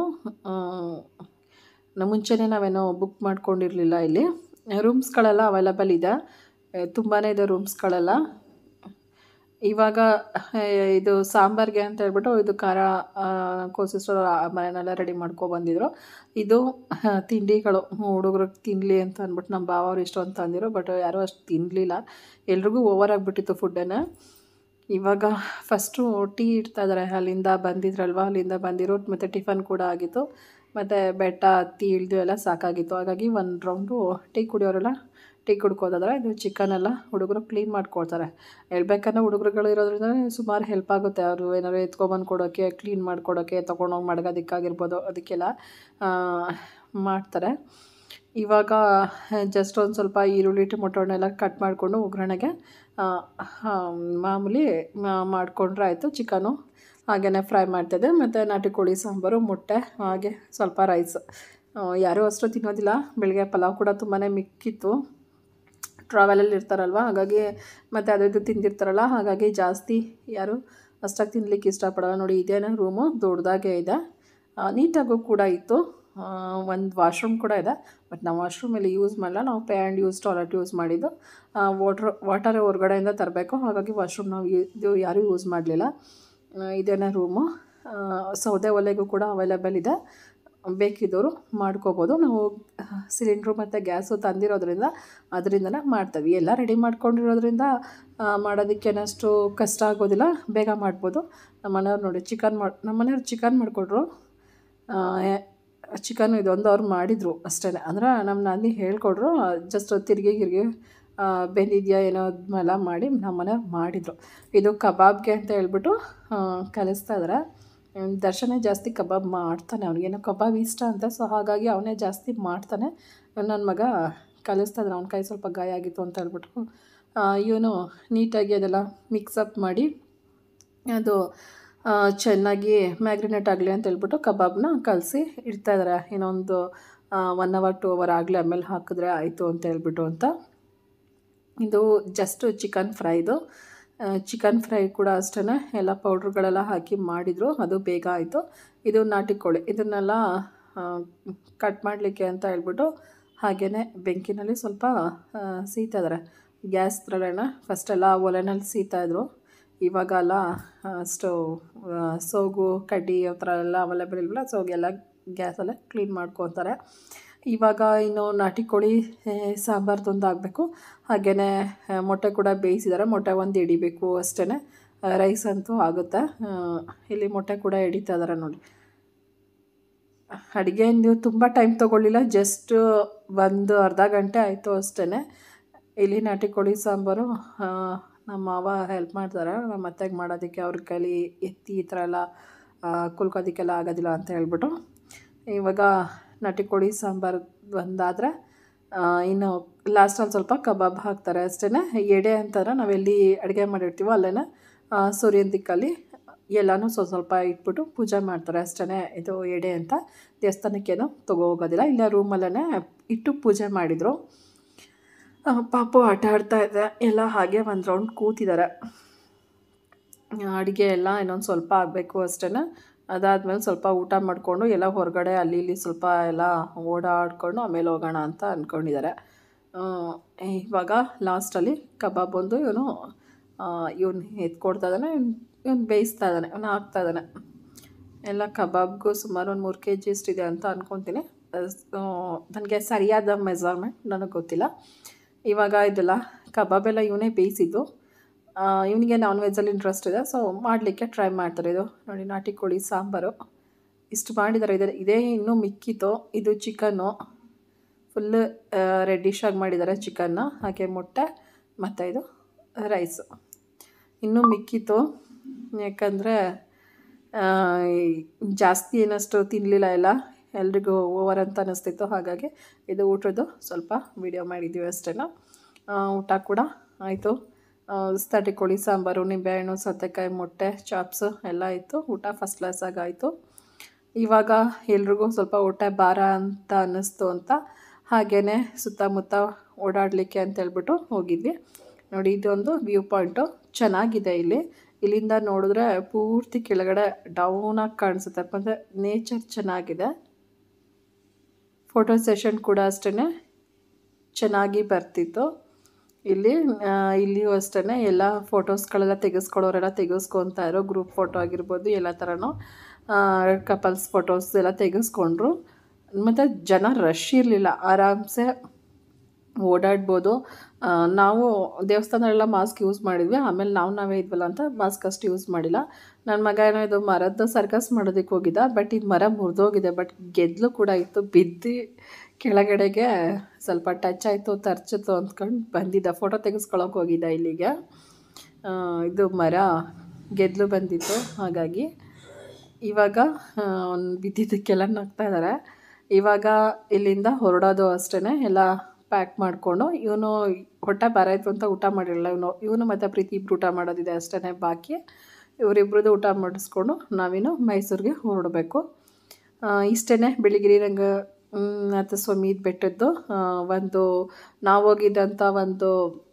ಮುಂಚೆನೇ ನಾವೇನೋ ಬುಕ್ ಮಾಡ್ಕೊಂಡಿರಲಿಲ್ಲ ಇಲ್ಲಿ ರೂಮ್ಸ್ಗಳೆಲ್ಲ ಅವೈಲಬಲ್ ಇದೆ ತುಂಬಾ ಇದೆ ರೂಮ್ಸ್ಗಳೆಲ್ಲ ಇವಾಗ ಇದು ಸಾಂಬಾರಿಗೆ ಅಂತ ಹೇಳ್ಬಿಟ್ಟು ಇದು ಖಾರ ಕೋಸಿಸ್ಟರ್ ಮನೆಯೆಲ್ಲ ರೆಡಿ ಮಾಡ್ಕೊಬಂದಿದ್ರು ಇದು ತಿಂಡಿಗಳು ಹುಡುಗ್ರಿಗೆ ತಿನ್ನಲಿ ಅಂತ ಅಂದ್ಬಿಟ್ಟು ನಮ್ಮ ಭಾವ ಅವ್ರು ಇಷ್ಟು ಅಂತ ಅಂದಿರು ಬಟ್ ಯಾರೂ ಅಷ್ಟು ತಿನ್ನಲಿಲ್ಲ ಎಲ್ರಿಗೂ ಓವರ್ ಆಗಿಬಿಟ್ಟಿತ್ತು ಫುಡ್ಡನ್ನು ಇವಾಗ ಫಸ್ಟು ಟೀ ಇಡ್ತಾ ಇದ್ದಾರೆ ಅಲ್ಲಿಂದ ಬಂದಿದ್ರಲ್ವ ಅಲ್ಲಿಂದ ಬಂದಿರೋ ಮತ್ತು ಟಿಫನ್ ಕೂಡ ಆಗಿತ್ತು ಮತ್ತು ಬೆಟ್ಟ ಹತ್ತಿ ಇಳಿದು ಎಲ್ಲ ಸಾಕಾಗಿತ್ತು ಹಾಗಾಗಿ ಒಂದು ರೌಂಡು ಟೀ ಕುಡಿಯೋರೆಲ್ಲ ಟೀ ಕುಡ್ಕೋದಾದ್ರೆ ಇದು ಚಿಕನ್ ಎಲ್ಲ ಹುಡುಗರು ಕ್ಲೀನ್ ಮಾಡ್ಕೊಳ್ತಾರೆ ಹೇಳ್ಬೇಕಂದ್ರೆ ಹುಡುಗರುಗಳು ಇರೋದ್ರಿಂದ ಸುಮಾರು ಹೆಲ್ಪ್ ಆಗುತ್ತೆ ಅವರು ಏನಾದ್ರು ಎತ್ಕೊಬಂದು ಕೊಡೋಕ್ಕೆ ಕ್ಲೀನ್ ಮಾಡಿಕೊಡೋಕ್ಕೆ ತೊಗೊಂಡೋಗಿ ಮಡಗೋದಕ್ಕಾಗಿರ್ಬೋದು ಅದಕ್ಕೆಲ್ಲ ಮಾಡ್ತಾರೆ ಇವಾಗ ಜಸ್ಟ್ ಒಂದು ಸ್ವಲ್ಪ ಈರುಳ್ಳಿ ಟೊಮೊಟೊನೆಲ್ಲ ಕಟ್ ಮಾಡಿಕೊಂಡು ಒಗ್ಗರಣೆಗೆ ಮಾಮೂಲಿ ಮಾಡಿಕೊಂಡ್ರೆ ಆಯಿತು ಚಿಕನು ಹಾಗೆಯೇ ಫ್ರೈ ಮಾಡ್ತಿದ್ದೆ ಮತ್ತು ನಾಟಿ ಕೋಳಿ ಸಾಂಬಾರು ಮೊಟ್ಟೆ ಹಾಗೆ ಸ್ವಲ್ಪ ರೈಸ್ ಯಾರೂ ಅಷ್ಟು ತಿನ್ನೋದಿಲ್ಲ ಬೆಳಗ್ಗೆ ಪಲಾವ್ ಕೂಡ ತುಂಬಾ ಮಿಕ್ಕಿತ್ತು ಟ್ರಾವೆಲಲ್ಲಿ ಇರ್ತಾರಲ್ವ ಹಾಗಾಗಿ ಮತ್ತು ಅದು ಇದು ತಿಂದಿರ್ತಾರಲ್ಲ ಹಾಗಾಗಿ ಜಾಸ್ತಿ ಯಾರು ಅಷ್ಟಾಗಿ ತಿನ್ಲಿಕ್ಕೆ ಇಷ್ಟಪಡಲ್ಲ ನೋಡಿ ಇದೇನೇ ರೂಮು ದೊಡ್ಡದಾಗೆ ಇದೆ ನೀಟಾಗೂ ಕೂಡ ಇತ್ತು ಒಂದು ವಾಶ್ರೂಮ್ ಕೂಡ ಇದೆ ಬಟ್ ನಾವು ವಾಶ್ರೂಮಲ್ಲಿ ಯೂಸ್ ಮಾಡಲ್ಲ ನಾವು pay and use toilet use ಮಾಡಿದ್ದು ವಾಟ್ರ್ ವಾಟರ್ ಹೊರಗಡೆಯಿಂದ ತರಬೇಕು ಹಾಗಾಗಿ ವಾಶ್ರೂಮ್ ನಾವು ಇದು ಯಾರೂ ಯೂಸ್ ಮಾಡಲಿಲ್ಲ ಇದೇನೇ ರೂಮು ಸೌದೆ ಒಲೆಗೂ ಕೂಡ ಅವೈಲೇಬಲ್ ಇದೆ ಬೇಕಿದ್ದವರು ಮಾಡ್ಕೋಬೋದು ನಾವು ಸಿಲಿಂಡ್ರು ಮತ್ತು ಗ್ಯಾಸು ತಂದಿರೋದ್ರಿಂದ ಅದರಿಂದನೇ ಮಾಡ್ತೀವಿ ಎಲ್ಲ ರೆಡಿ ಮಾಡ್ಕೊಂಡಿರೋದ್ರಿಂದ ಮಾಡೋದಕ್ಕೇನಷ್ಟು ಕಷ್ಟ ಆಗೋದಿಲ್ಲ ಬೇಗ ಮಾಡ್ಬೋದು ನಮ್ಮ ಮನೆಯವ್ರು ನೋಡಿ ಚಿಕನ್ ಮಾಡಿ ನಮ್ಮ ಮನೆಯವ್ರು ಚಿಕನ್ ಮಾಡಿಕೊಟ್ರು ಚಿಕನ್ ಇದೊಂದು ಅವ್ರು ಮಾಡಿದರು ಅಷ್ಟೇ ಅಂದ್ರೆ ನಮ್ಮ ನಾದಿನಿ ಹೇಳ್ಕೊಡ್ರು ಜಸ್ಟ್ ತಿರುಗಿ ಗಿರ್ಗಿ ಬೆಂದಿದೆಯಾ ಏನೋ ಎಲ್ಲ ಮಾಡಿ ನಮ್ಮ ಮನೆಯವ್ರು ಮಾಡಿದರು ಇದು ಕಬಾಬ್ಗೆ ಅಂತ ಹೇಳ್ಬಿಟ್ಟು ಕಲಿಸ್ತಾ ಇದ್ದಾರೆ ದರ್ಶನೇ ಜಾಸ್ತಿ ಕಬಾಬ್ ಮಾಡ್ತಾನೆ ಅವ್ನಿಗೇನೋ ಕಬಾಬ್ ಇಷ್ಟ ಅಂತ ಸೊ ಹಾಗಾಗಿ ಅವನೇ ಜಾಸ್ತಿ ಮಾಡ್ತಾನೆ ನನ್ನ ಮಗ ಕಲಿಸ್ತಾ ಇದ್ದಾನೆ ಅವ್ನ ಕೈ ಸ್ವಲ್ಪ ಗಾಯ ಆಗಿತ್ತು ಅಂತ ಹೇಳ್ಬಿಟ್ಟು ಇವನು ನೀಟಾಗಿ ಅದೆಲ್ಲ ಮಿಕ್ಸಪ್ ಮಾಡಿ ಅದು ಚೆನ್ನಾಗಿ ಮ್ಯಾಗ್ರಿನೇಟ್ ಆಗಲಿ ಅಂತ ಹೇಳ್ಬಿಟ್ಟು ಕಬಾಬ್ನ ಕಲಸಿ ಇಡ್ತಾಯಿದ್ದಾರೆ ಇನ್ನೊಂದು ಒನ್ ಅವರ್ ಟು ಅವರ್ ಆಗಲಿ ಆಮೇಲೆ ಹಾಕಿದ್ರೆ ಆಯಿತು ಅಂತ ಹೇಳ್ಬಿಟ್ಟು ಅಂತ ಇದು ಜಸ್ಟ್ ಚಿಕನ್ ಫ್ರೈದು ಚಿಕನ್ ಫ್ರೈ ಕೂಡ ಅಷ್ಟೇ ಎಲ್ಲ ಪೌಡ್ರುಗಳೆಲ್ಲ ಹಾಕಿ ಮಾಡಿದರು ಅದು ಬೇಗ ಆಯಿತು ಇದು ನಾಟಿ ಕೋಳಿ ಇದನ್ನೆಲ್ಲ ಕಟ್ ಮಾಡಲಿಕ್ಕೆ ಅಂತ ಹೇಳ್ಬಿಟ್ಟು ಹಾಗೆಯೇ ಬೆಂಕಿನಲ್ಲಿ ಸ್ವಲ್ಪ ಸೀತಾ ಇದ್ದಾರೆ ಗ್ಯಾಸ್ ಥರನ ಫಸ್ಟೆಲ್ಲ ಒಲೆನಲ್ಲಿ ಸೀತಾಯಿದ್ರು ಇವಾಗ ಎಲ್ಲ ಸ್ಟವ್ ಸೋಗು ಕಡ್ಡಿ ಆ ಥರ ಎಲ್ಲ ಅವೈಲೇಬಲ್ ಇಲ್ವಲ್ಲ ಸೊ ಎಲ್ಲ ಗ್ಯಾಸಲ್ಲೇ ಕ್ಲೀನ್ ಮಾಡ್ಕೊತಾರೆ ಇವಾಗ ಇನ್ನು ನಾಟಿ ಕೋಳಿ ಸಾಂಬಾರ್ದೊಂದು ಆಗಬೇಕು ಹಾಗೆಯೇ ಮೊಟ್ಟೆ ಕೂಡ ಬೇಯಿಸಿದ್ದಾರೆ ಮೊಟ್ಟೆ ಒಂದು ಹಿಡಿಬೇಕು ಅಷ್ಟೇ ರೈಸ್ ಅಂತೂ ಆಗುತ್ತೆ ಇಲ್ಲಿ ಮೊಟ್ಟೆ ಕೂಡ ಹಿಡಿತಾ ಇದ್ದಾರೆ ನೋಡಿ ಅಡುಗೆ ನೀವು ತುಂಬ ಟೈಮ್ ತೊಗೊಳ್ಳಿಲ್ಲ ಜಸ್ಟ್ ಒಂದು ಅರ್ಧ ಗಂಟೆ ಆಯಿತು ಅಷ್ಟೇ ಇಲ್ಲಿ ನಾಟಿ ಕೋಳಿ ಸಾಂಬಾರು ನಮ್ಮ ಮಾವ ಹೆಲ್ಪ್ ಮಾಡ್ತಾರೆ ನಮ್ಮ ಅತ್ತೆಗೆ ಮಾಡೋದಕ್ಕೆ ಅವ್ರ ಕೈಲಿ ಎತ್ತಿ ಈ ಥರ ಎಲ್ಲ ಕುಲ್ಕೋದಕ್ಕೆಲ್ಲ ಆಗೋದಿಲ್ಲ ಅಂತ ಹೇಳ್ಬಿಟ್ಟು ಇವಾಗ ನಾಟಿ ಕೋಳಿ ಸಾಂಬಾರು ಒಂದಾದರೆ ಇನ್ನು ಲಾಸ್ಟಲ್ಲಿ ಸ್ವಲ್ಪ ಕಬಾಬ್ ಹಾಕ್ತಾರೆ ಅಷ್ಟೇ ಎಡೆ ಅಂತಾರೆ ನಾವೆಲ್ಲಿ ಅಡುಗೆ ಮಾಡಿರ್ತೀವೋ ಅಲ್ಲೇ ಸೂರ್ಯನ ದಿಕ್ಕಲ್ಲಿ ಎಲ್ಲನೂ ಸ್ವಲ್ಪ ಸ್ವಲ್ಪ ಇಟ್ಬಿಟ್ಟು ಪೂಜೆ ಮಾಡ್ತಾರೆ ಅಷ್ಟೇ ಇದು ಎಡೆ ಅಂತ ದೇವಸ್ಥಾನಕ್ಕೇನು ತಗೋ ಹೋಗೋದಿಲ್ಲ ಇಲ್ಲ ರೂಮಲ್ಲೇ ಇಟ್ಟು ಪೂಜೆ ಮಾಡಿದರು ಪಾಪು ಆಟ ಆಡ್ತಾ ಇದೆ ಎಲ್ಲ ಹಾಗೆ ಒಂದು ರೌಂಡ್ ಕೂತಿದ್ದಾರೆ ಅಡುಗೆ ಎಲ್ಲ ಇನ್ನೊಂದು ಸ್ವಲ್ಪ ಆಗಬೇಕು ಅಷ್ಟೇ ಅದಾದಮೇಲೆ ಸ್ವಲ್ಪ ಊಟ ಮಾಡಿಕೊಂಡು ಎಲ್ಲ ಹೊರಗಡೆ ಅಲ್ಲಿ ಇಲ್ಲಿ ಸ್ವಲ್ಪ ಎಲ್ಲ ಓಡಾಡ್ಕೊಂಡು ಆಮೇಲೆ ಹೋಗೋಣ ಅಂತ ಅಂದ್ಕೊಂಡಿದ್ದಾರೆ ಇವಾಗ ಲಾಸ್ಟಲ್ಲಿ ಕಬಾಬ್ ಒಂದು ಇವನು ಇವನು ಎತ್ಕೊಡ್ತಾ ಇದ್ದಾನೆ ಇವನು ಬೇಯಿಸ್ತಾ ಇದ್ದಾನೆ ಇವನು ಹಾಕ್ತಾ ಇದ್ದಾನೆ ಎಲ್ಲ ಕಬಾಬ್ಗೂ ಸುಮಾರು ಒಂದು ಮೂರು ಕೆ ಜಿ ಎಷ್ಟಿದೆ ಅಂತ ಅಂದ್ಕೊತೀನಿ ನನಗೆ ಸರಿಯಾದ ಮೆಜರ್ಮೆಂಟ್ ನನಗೆ ಗೊತ್ತಿಲ್ಲ ಇವಾಗ ಇದೆಲ್ಲ ಕಬಾಬೆಲ್ಲ ಇವನೇ ಬೇಯಿಸಿದ್ದು ಇವನಿಗೆ ನಾನ್ ವೆಜ್ಜಲ್ಲಿ ಇಂಟ್ರೆಸ್ಟ್ ಇದೆ ಸೊ ಮಾಡಲಿಕ್ಕೆ ಟ್ರೈ ಮಾಡ್ತಾರೆ ಇದು ನೋಡಿ ನಾಟಿ ಕೋಳಿ ಸಾಂಬಾರು ಇಷ್ಟು ಮಾಡಿದ್ದಾರೆ ಇದೆ ಇದೇ ಇನ್ನೂ ಮಿಕ್ಕಿತ್ತು ಇದು ಚಿಕನ್ನು ಫುಲ್ಲು ರೆಡ್ಡಿಶಾಗಿ ಮಾಡಿದ್ದಾರೆ ಚಿಕನ್ನ ಹಾಗೆ ಮೊಟ್ಟೆ ಮತ್ತು ಇದು ರೈಸು ಇನ್ನೂ ಮಿಕ್ಕಿತ್ತು ಯಾಕಂದರೆ ಜಾಸ್ತಿ ಏನಷ್ಟು ತಿನ್ನಲಿಲ್ಲ ಎಲ್ಲ ಎಲ್ರಿಗೂ ಓವರ್ ಅಂತ ಅನ್ನಿಸ್ತಿತ್ತು ಹಾಗಾಗಿ ಇದು ಊಟದ್ದು ಸ್ವಲ್ಪ ವಿಡಿಯೋ ಮಾಡಿದ್ದೀವಿ ಅಷ್ಟೇ ಊಟ ಕೂಡ ಆಯಿತು ಸ್ತಾಟಿ ಕೋಳಿ ಸಾಂಬಾರು ನಿಂಬೆಹಣ್ಣು ಸೌತೆಕಾಯಿ ಮೊಟ್ಟೆ ಚಾಪ್ಸು ಎಲ್ಲ ಇತ್ತು ಊಟ ಫಸ್ಟ್ ಕ್ಲಾಸಾಗಿ ಆಯಿತು ಇವಾಗ ಎಲ್ರಿಗೂ ಸ್ವಲ್ಪ ಹೊಟ್ಟೆ ಭಾರ ಅಂತ ಅನ್ನಿಸ್ತು ಅಂತ ಹಾಗೇ ಸುತ್ತಮುತ್ತ ಓಡಾಡಲಿಕ್ಕೆ ಅಂತ ಹೇಳ್ಬಿಟ್ಟು ಹೋಗಿದ್ವಿ ನೋಡಿ ಇದೊಂದು ವ್ಯೂ ಪಾಯಿಂಟು ಚೆನ್ನಾಗಿದೆ ಇಲ್ಲಿ ಇಲ್ಲಿಂದ ನೋಡಿದ್ರೆ ಪೂರ್ತಿ ಕೆಳಗಡೆ ಡೌನಾಗಿ ಕಾಣಿಸುತ್ತೆ ಮತ್ತು ನೇಚರ್ ಚೆನ್ನಾಗಿದೆ ಫೋಟೋ ಸೆಷನ್ ಕೂಡ ಅಷ್ಟೇ ಚೆನ್ನಾಗಿ ಬರ್ತಿತ್ತು ಇಲ್ಲಿ ಇಲ್ಲಿಯೂ ಅಷ್ಟೇ ಎಲ್ಲ ಫೋಟೋಸ್ಗಳೆಲ್ಲ ತೆಗೆಸ್ಕೊಳ್ಳೋರೆಲ್ಲ ತೆಗೆಸ್ಕೊತಾ ಇರೋ ಗ್ರೂಪ್ ಫೋಟೋ ಆಗಿರ್ಬೋದು ಎಲ್ಲ ಥರನೂ ಕಪಲ್ಸ್ ಫೋಟೋಸ್ ಎಲ್ಲ ತೆಗೆಸ್ಕೊಂಡ್ರು ಮತ್ತು ಜನ ರಶ್ ಇರಲಿಲ್ಲ ಆರಾಮ್ಸೆ ಓಡಾಡ್ಬೋದು ನಾವು ದೇವಸ್ಥಾನದಲ್ಲೆಲ್ಲ ಮಾಸ್ಕ್ ಯೂಸ್ ಮಾಡಿದ್ವಿ ಆಮೇಲೆ ನಾವು ನಾವೇ ಇದ್ವಲ್ಲ ಅಂತ ಮಾಸ್ಕ್ ಅಷ್ಟು ಯೂಸ್ ಮಾಡಿಲ್ಲ ನನ್ನ ಮಗ ಏನೋ ಇದು ಮರದ್ದು ಸರ್ಕಸ್ ಮಾಡೋದಕ್ಕೆ ಹೋಗಿದ್ದ ಬಟ್ ಇದು ಮರ ಮುರಿದೋಗಿದೆ ಬಟ್ ಗೆದ್ಲು ಕೂಡ ಇತ್ತು ಬಿದ್ದು ಕೆಳಗಡೆಗೆ ಸ್ವಲ್ಪ ಟಚ್ ಆಯಿತು ತರ್ಚಿತು ಅಂದ್ಕೊಂಡು ಬಂದಿದ್ದ ಫೋಟೋ ತೆಗೆಸ್ಕೊಳಕ್ಕೆ ಹೋಗಿದ್ದ ಇಲ್ಲಿಗೆ ಇದು ಮರ ಗೆದ್ಲು ಬಂದಿತ್ತು ಹಾಗಾಗಿ ಇವಾಗ ಅವ್ನು ಬಿದ್ದಿದ್ದಕ್ಕೆಲ್ಲ ನಗ್ತಾ ಇದ್ದಾರೆ ಇವಾಗ ಇಲ್ಲಿಂದ ಹೊರಡೋದು ಅಷ್ಟೇ ಎಲ್ಲ ಪ್ಯಾಕ್ ಮಾಡಿಕೊಂಡು ಇವನು ಹೊಟ್ಟೆ ಬರಾಯಿತು ಅಂತ ಊಟ ಮಾಡಿರಲಿಲ್ಲ ಇವನು ಇವನು ಮತ್ತು ಪ್ರೀತಿ ಇಬ್ಬರು ಊಟ ಮಾಡೋದಿದೆ ಅಷ್ಟೇ ಬಾಕಿ ಇವರಿಬ್ರದ್ದು ಊಟ ಮಾಡಿಸ್ಕೊಂಡು ನಾವಿನ್ನು ಮೈಸೂರಿಗೆ ಹೊರಡಬೇಕು ಇಷ್ಟೇ ಬೆಳಗಿರಿ ರಂಗ ಮತ್ತು ಸ್ವಾಮಿ ಬೆಟ್ಟದ್ದು ಒಂದು ನಾವು ಹೋಗಿದ್ದಂಥ ಒಂದು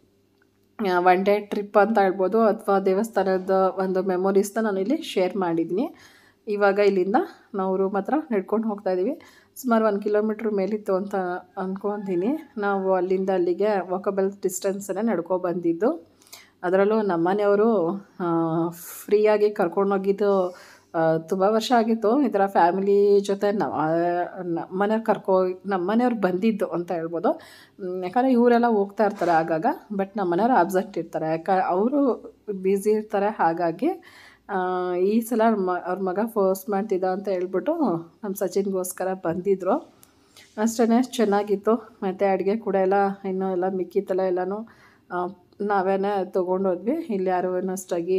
ಒನ್ ಡೇ ಟ್ರಿಪ್ ಅಂತ ಹೇಳ್ಬೋದು ಅಥವಾ ದೇವಸ್ಥಾನದ ಒಂದು ಮೆಮೊರೀಸ್ನ ನಾನು ಇಲ್ಲಿ ಶೇರ್ ಮಾಡಿದ್ದೀನಿ ಇವಾಗ ಇಲ್ಲಿಂದ ನಾವು ರೂಮ್ ಹತ್ರ ನಡ್ಕೊಂಡು ಹೋಗ್ತಾಯಿದ್ದೀವಿ ಸುಮಾರು ಒಂದು ಕಿಲೋಮೀಟ್ರ್ ಮೇಲಿತ್ತು ಅಂತ ಅಂದ್ಕೊತೀನಿ ನಾವು ಅಲ್ಲಿಂದ ಅಲ್ಲಿಗೆ ವಾಕಬಲ್ ಡಿಸ್ಟೆನ್ಸನ್ನೇ ನಡ್ಕೊ ಬಂದಿದ್ದು ಅದರಲ್ಲೂ ನಮ್ಮನೆಯವರು ಫ್ರೀಯಾಗಿ ಕರ್ಕೊಂಡೋಗಿದ್ದು ತುಂಬ ವರ್ಷ ಆಗಿತ್ತು ಈ ಥರ ಫ್ಯಾಮಿಲಿ ಜೊತೆ ನಮ್ಮನೆಯವ್ರು ಕರ್ಕೊ ನಮ್ಮನೆಯವ್ರು ಬಂದಿದ್ದು ಅಂತ ಹೇಳ್ಬೋದು ಯಾಕಂದರೆ ಇವರೆಲ್ಲ ಹೋಗ್ತಾ ಇರ್ತಾರೆ ಆಗಾಗ ಬಟ್ ನಮ್ಮನೆಯವ್ರು ಆಬ್ಸೆಂಟ್ ಇರ್ತಾರೆ ಯಾಕ ಅವರು ಬ್ಯುಸಿ ಇರ್ತಾರೆ ಹಾಗಾಗಿ ಈ ಸಲ ಮ ಅವ್ರ ಮಗ ಫೋರ್ಸ್ ಮಾಡ್ತಿದ್ದ ಅಂತ ಹೇಳ್ಬಿಟ್ಟು ನಮ್ಮ ಸಚಿನ್ಗೋಸ್ಕರ ಬಂದಿದ್ದರು ಅಷ್ಟೇ ಚೆನ್ನಾಗಿತ್ತು ಮತ್ತು ಅಡುಗೆ ಕೂಡ ಎಲ್ಲ ಇನ್ನೂ ಎಲ್ಲ ಮಿಕ್ಕಿತ್ತಲ್ಲ ಎಲ್ಲನೂ ನಾವೇನೇ ತೊಗೊಂಡೋದ್ವಿ ಇಲ್ಲಿ ಯಾರೂ ಅಷ್ಟಾಗಿ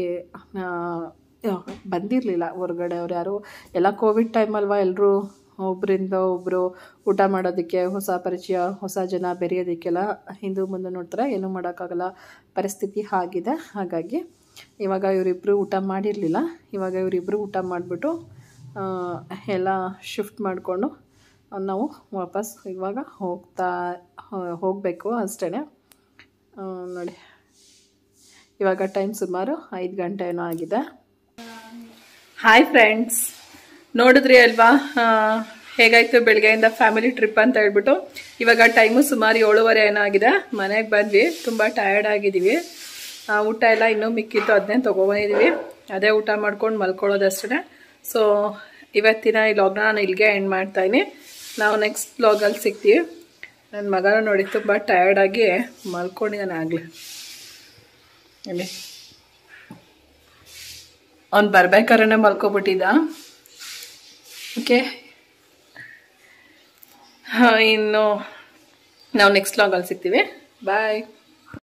ಬಂದಿರಲಿಲ್ಲ ಹೊರಗಡೆ ಅವ್ರು ಯಾರು ಎಲ್ಲ ಕೋವಿಡ್ ಟೈಮಲ್ವ ಎಲ್ಲರೂ ಒಬ್ಬರಿಂದ ಒಬ್ಬರು ಊಟ ಮಾಡೋದಕ್ಕೆ ಹೊಸ ಪರಿಚಯ ಹೊಸ ಜನ ಬೆರೆಯೋದಕ್ಕೆಲ್ಲ ಹಿಂದೆ ಮುಂದೆ ನೋಡ್ತಾರೆ ಏನೂ ಮಾಡೋಕ್ಕಾಗಲ್ಲ ಪರಿಸ್ಥಿತಿ ಆಗಿದೆ ಹಾಗಾಗಿ ಇವಾಗ ಇವರಿಬ್ಬರು ಊಟ ಮಾಡಿರಲಿಲ್ಲ ಇವಾಗ ಇವರಿಬ್ಬರು ಊಟ ಮಾಡಿಬಿಟ್ಟು ಎಲ್ಲ ಶಿಫ್ಟ್ ಮಾಡಿಕೊಂಡು ನಾವು ವಾಪಸ್ ಇವಾಗ ಹೋಗ್ತಾ ಹೋಗಬೇಕು ಅಷ್ಟೇ ನೋಡಿ ಇವಾಗ ಟೈಮ್ ಸುಮಾರು ಐದು ಗಂಟೆ ಏನೋ ಆಗಿದೆ ಹಾಯ್ ಫ್ರೆಂಡ್ಸ್ ನೋಡಿದ್ರಿ ಅಲ್ವಾ ಹೇಗಾಯ್ತು ಬೆಳಗ್ಗೆಯಿಂದ ಫ್ಯಾಮಿಲಿ ಟ್ರಿಪ್ ಅಂತ ಹೇಳ್ಬಿಟ್ಟು ಇವಾಗ ಟೈಮು ಸುಮಾರು ಏಳುವರೆ ಏನೋ ಆಗಿದೆ ಮನೆಗೆ ಬಂದ್ವಿ ತುಂಬ ಟಯರ್ಡ್ ಆಗಿದ್ದೀವಿ ಊಟ ಎಲ್ಲ ಇನ್ನೂ ಮಿಕ್ಕಿತ್ತು ಅದನ್ನೇ ತೊಗೊಬಂದಿದ್ದೀವಿ ಅದೇ ಊಟ ಮಾಡ್ಕೊಂಡು ಮಲ್ಕೊಳ್ಳೋದಷ್ಟೇ ಸೊ ಇವತ್ತಿನ ಈ ಲಾಗ್ನ ನಾನು ಇಲ್ಲಿಗೆ ಎಂಡ್ ಮಾಡ್ತಾಯಿನಿ ನಾವು ನೆಕ್ಸ್ಟ್ ಬ್ಲಾಗಲ್ಲಿ ಸಿಗ್ತೀವಿ ನನ್ನ ಮಗನ ನೋಡಿ ತುಂಬ ಟಯರ್ಡಾಗಿ ಮಲ್ಕೊಂಡಿದ್ದಾನೆ ಆಗಲಿ ಇಲ್ಲಿ ಅವ್ನು ಬರ್ಬೇಕಾದ್ರೆ ಮಲ್ಕೊಬಿಟ್ಟಿದ್ದ ಓಕೆ ಇನ್ನು ನಾವು ನೆಕ್ಸ್ಟ್ ಲಾಗಲ್ಲಿ ಸಿಗ್ತೀವಿ ಬಾಯ್